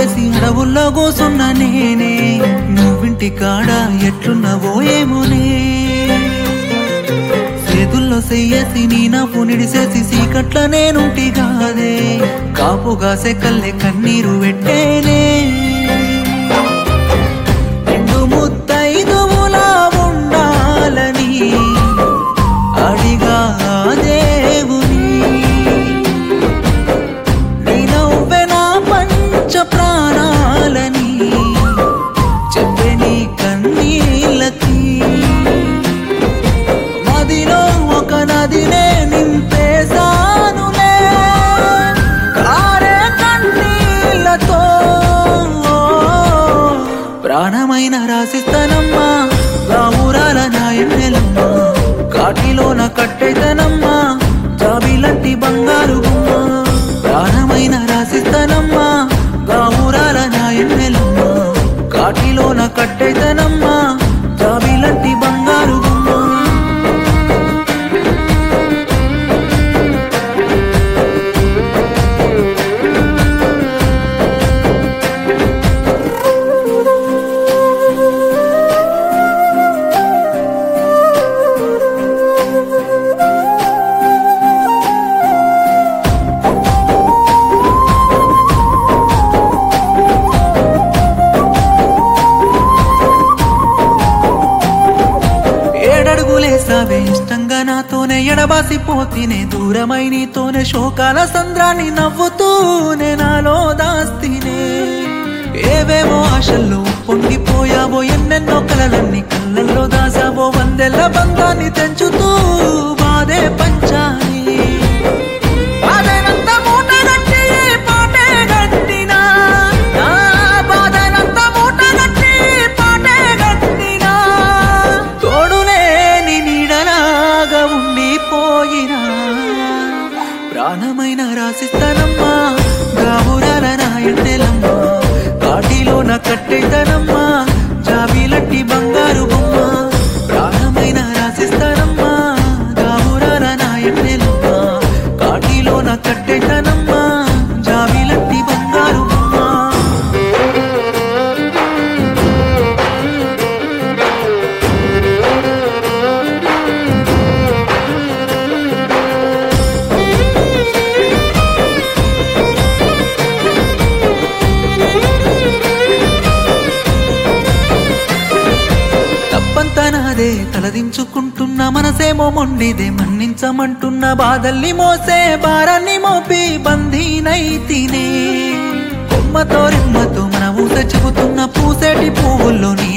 వదిలేసి అడవుల్లో కూసున్న నేనే నువ్వింటి కాడ ఎట్లున్నవో ఏమోనే చేతుల్లో చెయ్యేసి నీ నవ్వు నిడిసేసి సీకట్ల నేనుంటి కాదే కాపుగాసే కల్లె కన్నీరు పెట్టేనే రెండు ముత్తైదువులా ఉండాలని అడిగా ఆ దేవుని నీ నవ్వే నా పంచ ప్రాణాలని చెప్పే నీ కన్నీళ్ళకి మదిలో ఒక నదినే నింపేశానులే కారే కన్నీళ్ళతో ప్రాణమైన రాసిస్తానమ్మా రామురాల నాయన్నెలమ్మా కాటిలోన కట్టెతనమ్మా జాబిలంటి బంగారు గుమ్మ ప్రాణమైన రాసిస్తానమ్మా గామురాల నాయన్నెలమ్మా కాటిలోన కట్టెతనమ్మా జాబిలంటి బంగారు గుమ్మ ఏడడుగులేసావే ఇష్టంగా నాతోనే ఎడబాసిపోతేనే దూరమై నీతోనే శోకాల సంద్రాన్ని నవ్వుతూనే నాలో దాస్తినే ఏవేవో ఆశల్లో పొంగిపోయావో ఎన్నెన్నో కలలన్నీ కళ్ళల్లో దాసావో వందెల్ల బంధాన్ని తెంచుతూ బాధే పంచాని బాధనంత మూట గట్టి పాటే గట్టినా నా బాధనంత మూట గట్టి పాటే గట్టినా తోడులేని నీడలాగా ఉండిపోయినా ప్రాణమైన రాసిస్తానమ్మా గాబురాల నాయన్నెలమ్మా కాటిలోన కట్టెతనమ్మా జాబిలట్టి బంగారు బొమ్మ ప్రాణమైన రాసిస్తానమ్మా గాబురాల నాయన్నెలమ్మా కాటిలోన కట్టెతనమ్మా జాబిలట్టి బంగారు బొమ్మ తప్పంతా నాదే తలదించుకుంటున్న మనసేమో మొండిదే మన్నించమంటున్న బాధల్ని మోసే భారాన్ని మోపి బందీనైతినే కొమ్మతో రెమ్మతో మన ఊస చెబుతున్న పూసేటి పువ్వుల్లో నీ